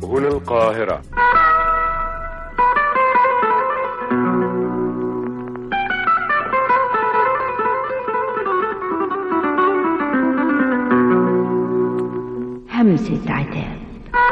هنا القاهرة همسة عتاب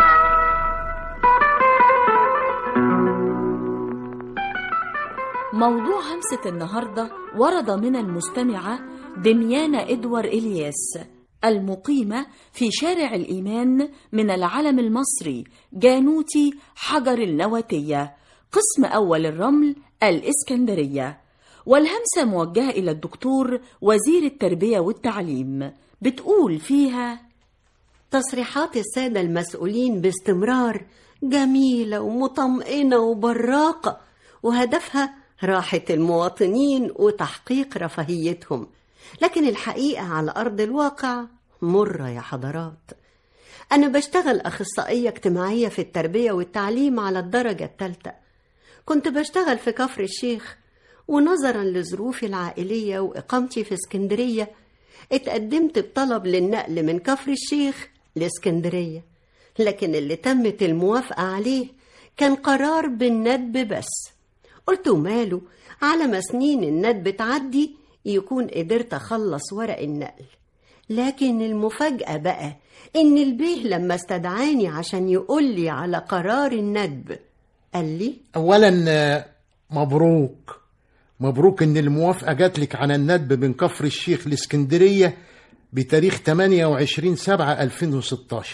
موضوع همسة النهاردة ورد من المستمعة دميانة إدوار إلياس المقيمة في شارع الإيمان من العلم المصري جانوتي حجر النواتية قسم أول الرمل الإسكندرية والهمسة موجهة إلى الدكتور وزير التربية والتعليم بتقول فيها تصريحات السادة المسؤولين باستمرار جميلة ومطمئنة وبراقة وهدفها راحة المواطنين وتحقيق رفاهيتهم لكن الحقيقة على أرض الواقع مرة يا حضرات أنا بشتغل أخصائية اجتماعية في التربية والتعليم على الدرجة الثالثة كنت بشتغل في كفر الشيخ ونظرا لظروفي العائلية وإقامتي في اسكندرية اتقدمت بطلب للنقل من كفر الشيخ لاسكندرية لكن اللي تمت الموافقة عليه كان قرار بالندب بس قلت وماله على ما سنين الندب تعدي يكون قدرت أخلص ورق النقل لكن المفاجأة بقى إن البيه لما استدعاني عشان يقول لي على قرار الندب قال لي اولا آه، مبروك مبروك ان الموافقه جات لك على الندب من كفر الشيخ لاسكندريه بتاريخ 28 7 2016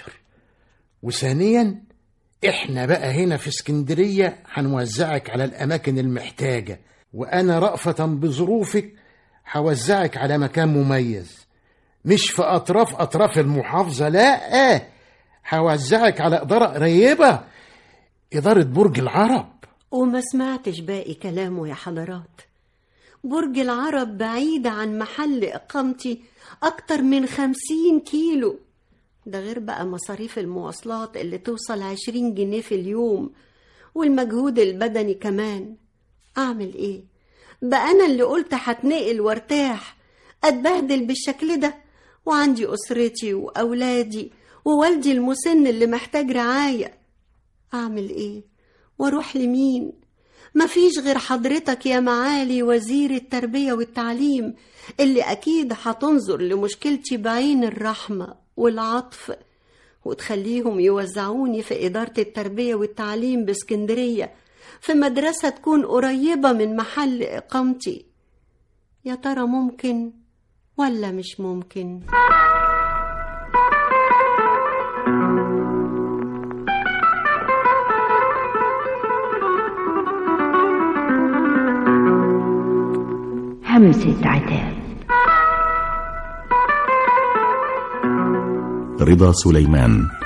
وثانيا احنا بقى هنا في اسكندريه هنوزعك على الاماكن المحتاجه وانا رأفة بظروفك هوزعك على مكان مميز مش في اطراف اطراف المحافظه لا آه هوزعك على اداره قريبه اداره برج العرب وما سمعتش باقي كلامه يا حضرات برج العرب بعيد عن محل إقامتي أكتر من خمسين كيلو ده غير بقى مصاريف المواصلات اللي توصل عشرين جنيه في اليوم والمجهود البدني كمان أعمل إيه؟ بقى أنا اللي قلت هتنقل وارتاح أتبهدل بالشكل ده وعندي أسرتي وأولادي ووالدي المسن اللي محتاج رعاية أعمل إيه؟ واروح لمين مفيش غير حضرتك يا معالي وزير التربية والتعليم اللي أكيد هتنظر لمشكلتي بعين الرحمة والعطف وتخليهم يوزعوني في إدارة التربية والتعليم باسكندرية في مدرسة تكون قريبة من محل إقامتي يا ترى ممكن ولا مش ممكن؟ همسة عتاب رضا سليمان